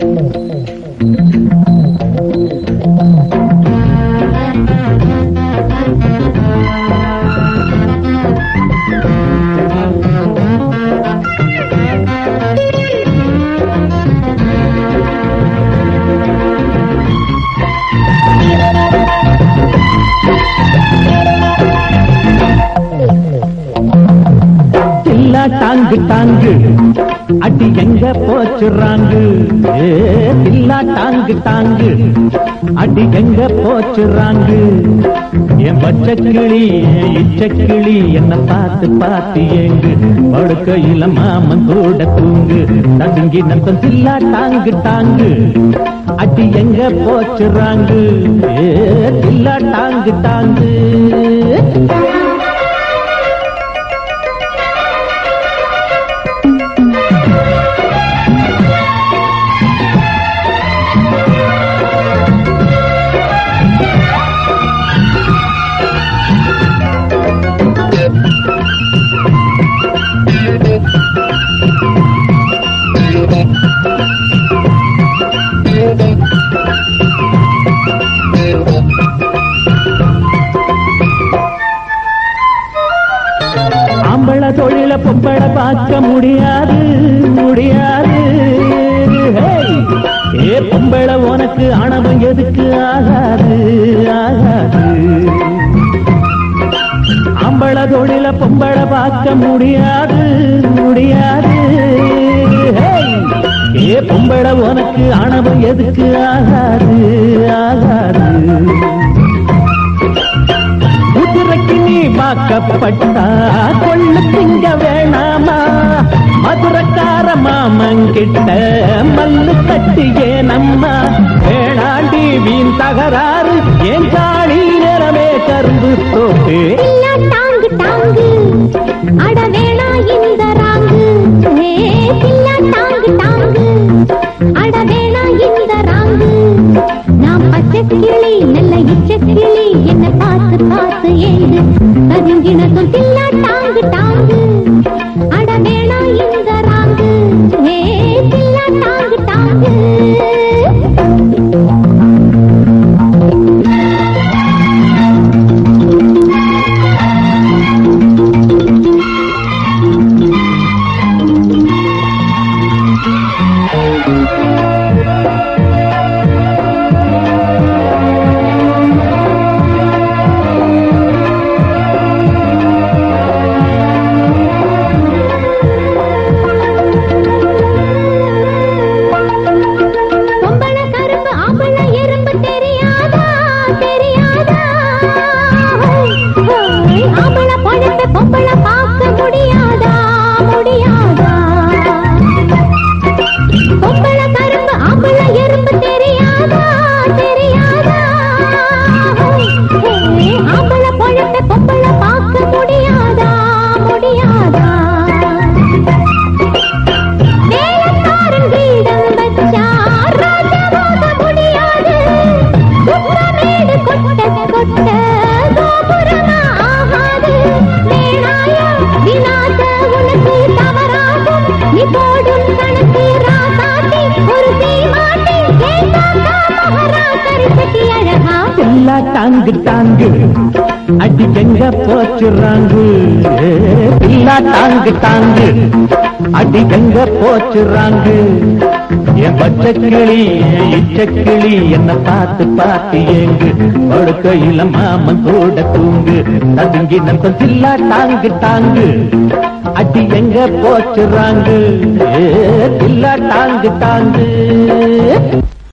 தில்லா டாங்கு டாங்கு அடி எங்க போச்சுறாங்கு ஏ தில்லா டாங்கு டாங்கு அடி எங்க போச்சுறாங்கு என் பச்சை கிளி என் இச்ச கிளி என்ன பார்த்து பார்த்து ஏங்கு படுக்கையில மாமன் கூட தூங்கு நடுங்கி நத்தம் தில்லா டாங்கு டாங்கு அடி எங்க போச்சுறாங்கு ஏ தில்லா டாங்கு டாங்கு ஆம்பள தொழில பொம்பள பார்க்க முடியாது முடியாது ஹேய்! ஏ பொம்பள உனக்கு ஆணவம் எதுக்கு ஆகாது ஆகாது ஆம்பள தொழில பொம்பள பார்க்க முடியாது முடியாது ஹேய்! ஏ பொம்பள உனக்கு ஆணவம் எதுக்கு ஆகாது ஆகாது குதிரைக்கு நீ வாக்கப்பட்டா கொள்ளு திங்க வேணாமா மதுரக்கார மாமங்கிட்ட மல்லு கட்டியே நம்மா வேணாண்டி வீண் தகராறு ஏன் காணி நிறமே கரும்பு தோப்பு இல்ல டாங்கு டாங்கு அட வேணா இந்த ராங்கு ஏ இல்ல டாங்கு டாங்கு அட வேணா இந்த ராங்கு நான் பச்சை கிளி நல்ல இச்ச கிளி என்ன பார்த்து பார்த்து ஏங்கு கருங்கினதும் இல்ல டாங்கு டாங்கு அட வேணா இந்த ராங்கு ஏ இல்ல டாங்கு டாங்கு பொம்பள கரும்பு ஆம்பள எறும்பு தெரியாதா தெரியாதா ஹோய், ஆம்பள பொழப்ப பொம்பள பார்க்க முடியாதா முடியாதா பொம்பள கரும்பு ஆம்பள எறும்பு தெரியாதா தெரியாதா ஹோய், ஆம்பள பொழப்ப பொம்பள பார்க்க முடியாதா முடியாதா வேலைக்காரன் வீடம் வச்சா ராஜாவாக முடியாது. குப்பமேடு கொட்ட கொட்ட கோபுரமா ஆகாது. வேணாயா வினாச உனக்கு தவறாகும். நீ போடும் கணக்கு ராசாத்தி ஒரு சீமாட்டி ஏசாக்கா மகரா கரிசட்டி அழகா எல்லா டாங்கு டாங்கு அடி எங்க போச்சுறாங்கு ஏ, எல்லா டாங்கு டாங்கு அடி எங்க போச்சுறாங்கு என் பச்சை கிளி என் இச்ச கிளி என்ன பார்த்து பார்த்து ஏங்கு படுக்கையில மாமன் கூட தூங்கு ததுங்கி நம்ம சில்லா டாங்கு டாங்கு அடி எங்க போச்சுறாங்கு ஏ, சில்லா டாங்கு டாங்கு